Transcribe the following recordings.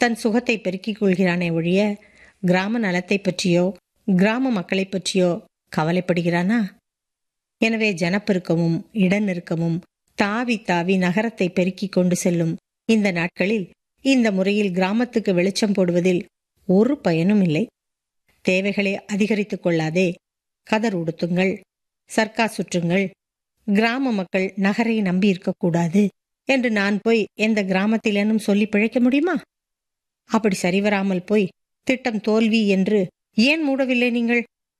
தன் சுகத்தை பெருக்கிக் கொள்கிறானே ஒழிய கிராம நலத்தை பற்றியோ கிராம மக்களைப் பற்றியோ கவலைப்படுகிறானா எனவே ஜனப்பெருக்கமும் இடநெருக்கமும் தாவி தாவி நகரத்தை பெருக்கிக் கொண்டு செல்லும் இந்த நாட்களில் இந்த முறையில் கிராமத்துக்கு வெளிச்சம் போடுவதில் ஒரு பயனும் இல்லை தேவைகளை அதிகரித்துக் கொள்ளாதே கதர் உடுத்துங்கள் சர்க்கா சுற்றுங்கள் கிராம மக்கள் நகரை நம்பி இருக்கக்கூடாது என்று நான் போய் எந்த கிராமத்திலேனும் சொல்லி பிழைக்க முடியுமா அப்படி சரிவராமல் போய் திட்டம் தோல்வி என்று ஏன் மூடவில்லை நீங்கள்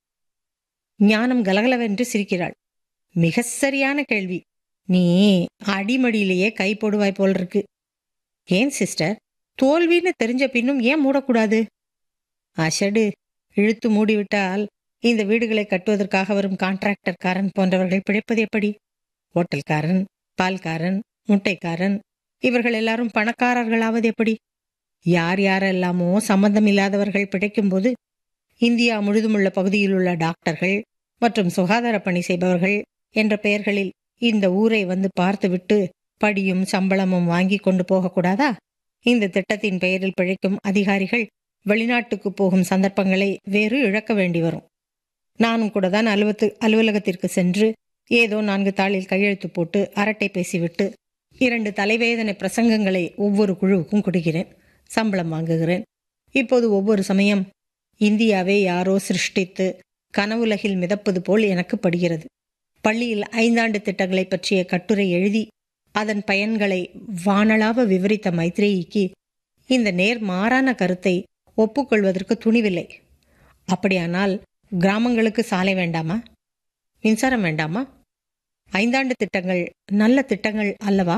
ஞானம் கலகலவென்று சிரிக்கிறாள் மிக சரியான கேள்வி நீ அடிமடியிலேயே கை போடுவாய் போல் இருக்கு ஏன் சிஸ்டர் தோல்வின்னு தெரிஞ்ச பின்னும் ஏன் மூடக்கூடாது அஷடு இழுத்து மூடிவிட்டால் இந்த வீடுகளை கட்டுவதற்காக வரும் கான்ட்ராக்டர்காரன் போன்றவர்கள் பிழைப்பது எப்படி ஹோட்டல்காரன் பால்காரன் முட்டைக்காரன் இவர்கள் எல்லாரும் பணக்காரர்களாவது எப்படி யார் யாரெல்லாமோ சம்பந்தம் இல்லாதவர்கள் பிழைக்கும்போது இந்தியா முழுதுமுள்ள பகுதியில் உள்ள டாக்டர்கள் மற்றும் சுகாதார பணி செய்பவர்கள் என்ற பெயர்களில் இந்த ஊரை வந்து பார்த்துவிட்டு படியும் சம்பளமும் வாங்கி கொண்டு போகக்கூடாதா இந்த திட்டத்தின் பெயரில் பிழைக்கும் அதிகாரிகள் வெளிநாட்டுக்கு போகும் சந்தர்ப்பங்களை வேறு இழக்க வேண்டி வரும் நானும் கூட தான் அலுவத்து அலுவலகத்திற்கு சென்று ஏதோ நான்கு தாளில் கையெழுத்து போட்டு அரட்டை பேசிவிட்டு இரண்டு தலைவேதனை பிரசங்கங்களை ஒவ்வொரு குழுவுக்கும் கொடுக்கிறேன் சம்பளம் வாங்குகிறேன் இப்போது ஒவ்வொரு சமயம் இந்தியாவை யாரோ சிருஷ்டித்து கனவுலகில் மிதப்பது போல் எனக்கு படுகிறது பள்ளியில் ஐந்தாண்டு திட்டங்களை பற்றிய கட்டுரை எழுதி அதன் பயன்களை வானளாவ விவரித்த மைத்ரேயிக்கு இந்த நேர் மாறான கருத்தை ஒப்புக்கொள்வதற்கு துணிவில்லை அப்படியானால் கிராமங்களுக்கு சாலை வேண்டாமா மின்சாரம் வேண்டாமா ஐந்தாண்டு திட்டங்கள் நல்ல திட்டங்கள் அல்லவா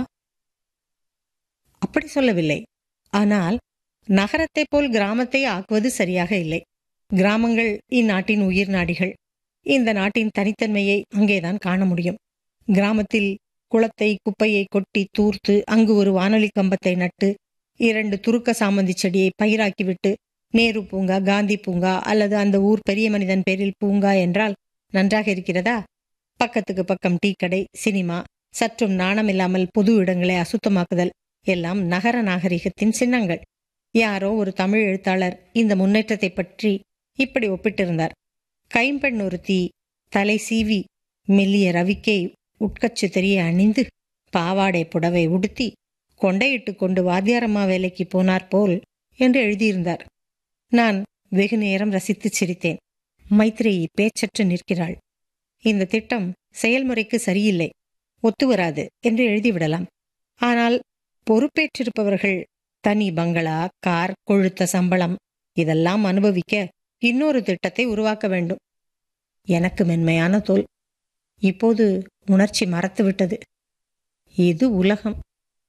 அப்படி சொல்லவில்லை ஆனால் நகரத்தை போல் கிராமத்தை ஆக்குவது சரியாக இல்லை கிராமங்கள் இந்நாட்டின் உயிர் நாடிகள் இந்த நாட்டின் தனித்தன்மையை அங்கேதான் காண முடியும் கிராமத்தில் குளத்தை குப்பையை கொட்டி தூர்த்து அங்கு ஒரு வானொலி கம்பத்தை நட்டு இரண்டு துருக்க சாமந்தி செடியை பயிராக்கிவிட்டு நேரு பூங்கா காந்தி பூங்கா அல்லது அந்த ஊர் பெரிய மனிதன் பேரில் பூங்கா என்றால் நன்றாக இருக்கிறதா பக்கத்துக்கு பக்கம் டீ கடை சினிமா சற்றும் நாணமில்லாமல் பொது இடங்களை அசுத்தமாக்குதல் எல்லாம் நகர நாகரிகத்தின் சின்னங்கள் யாரோ ஒரு தமிழ் எழுத்தாளர் இந்த முன்னேற்றத்தை பற்றி இப்படி ஒப்பிட்டிருந்தார் கைம்பெண் ஒருத்தி தலை சீவி மெல்லிய ரவிக்கை உட்கச்சு தெரிய அணிந்து பாவாடை புடவை உடுத்தி கொண்டையிட்டு கொண்டு வாத்தியாரம்மா வேலைக்கு போனார் போல் என்று எழுதியிருந்தார் நான் வெகு நேரம் ரசித்துச் சிரித்தேன் மைத்ரேயி பேச்சற்று நிற்கிறாள் இந்த திட்டம் செயல்முறைக்கு சரியில்லை ஒத்துவராது என்று எழுதிவிடலாம் ஆனால் பொறுப்பேற்றிருப்பவர்கள் தனி பங்களா கார் கொழுத்த சம்பளம் இதெல்லாம் அனுபவிக்க இன்னொரு திட்டத்தை உருவாக்க வேண்டும் எனக்கு மென்மையான தோல் இப்போது உணர்ச்சி மறத்துவிட்டது இது உலகம்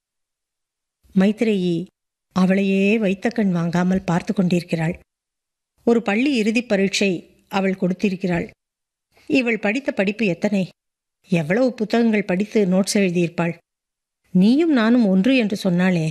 மைத்ரேயி அவளையே வைத்த கண் வாங்காமல் பார்த்து கொண்டிருக்கிறாள் ஒரு பள்ளி இறுதிப் பரீட்சை அவள் கொடுத்திருக்கிறாள் இவள் படித்த படிப்பு எத்தனை எவ்வளவு புத்தகங்கள் படித்து நோட்ஸ் எழுதியிருப்பாள் நீயும் நானும் ஒன்று என்று சொன்னாளே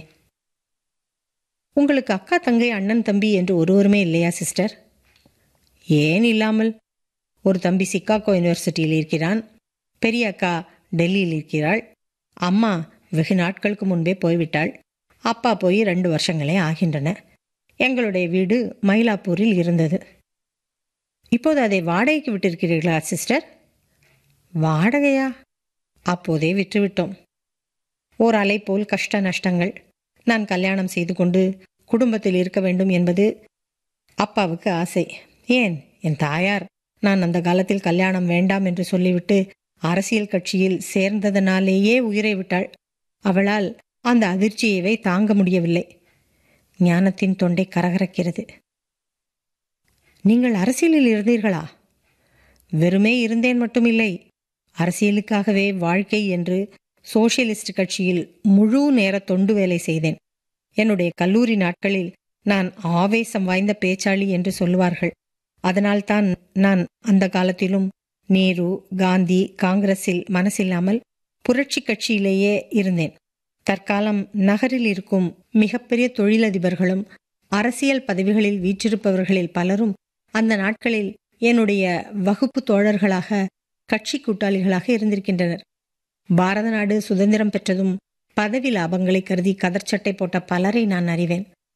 உங்களுக்கு அக்கா தங்கை அண்ணன் தம்பி என்று ஒருவருமே இல்லையா சிஸ்டர் ஏன் இல்லாமல் ஒரு தம்பி சிக்காகோ யூனிவர்சிட்டியில் இருக்கிறான் பெரிய அக்கா டெல்லியில் இருக்கிறாள் அம்மா வெகு நாட்களுக்கு முன்பே போய்விட்டாள் அப்பா போய் ரெண்டு வருஷங்களே ஆகின்றன எங்களுடைய வீடு மயிலாப்பூரில் இருந்தது இப்போது அதை வாடகைக்கு விட்டிருக்கிறீர்களா சிஸ்டர் வாடகையா அப்போதே விற்றுவிட்டோம் ஓர் அலை போல் கஷ்ட நஷ்டங்கள் நான் கல்யாணம் செய்து கொண்டு குடும்பத்தில் இருக்க வேண்டும் என்பது அப்பாவுக்கு ஆசை ஏன் என் தாயார் நான் அந்த காலத்தில் கல்யாணம் வேண்டாம் என்று சொல்லிவிட்டு அரசியல் கட்சியில் சேர்ந்ததனாலேயே உயிரை விட்டாள் அவளால் அந்த அதிர்ச்சியவை தாங்க முடியவில்லை ஞானத்தின் தொண்டை கரகரக்கிறது நீங்கள் அரசியலில் இருந்தீர்களா வெறுமே இருந்தேன் மட்டுமில்லை அரசியலுக்காகவே வாழ்க்கை என்று சோசியலிஸ்ட் கட்சியில் முழு நேர தொண்டு வேலை செய்தேன் என்னுடைய கல்லூரி நாட்களில் நான் ஆவேசம் வாய்ந்த பேச்சாளி என்று சொல்லுவார்கள் அதனால்தான் நான் அந்த காலத்திலும் நேரு காந்தி காங்கிரஸில் மனசில்லாமல் புரட்சி கட்சியிலேயே இருந்தேன் தற்காலம் நகரில் இருக்கும் மிகப்பெரிய தொழிலதிபர்களும் அரசியல் பதவிகளில் வீற்றிருப்பவர்களில் பலரும் அந்த நாட்களில் என்னுடைய வகுப்பு தோழர்களாக கட்சி கூட்டாளிகளாக இருந்திருக்கின்றனர் பாரத நாடு சுதந்திரம் பெற்றதும் பதவி லாபங்களை கருதி கதர்ச்சட்டை போட்ட பலரை நான் அறிவேன்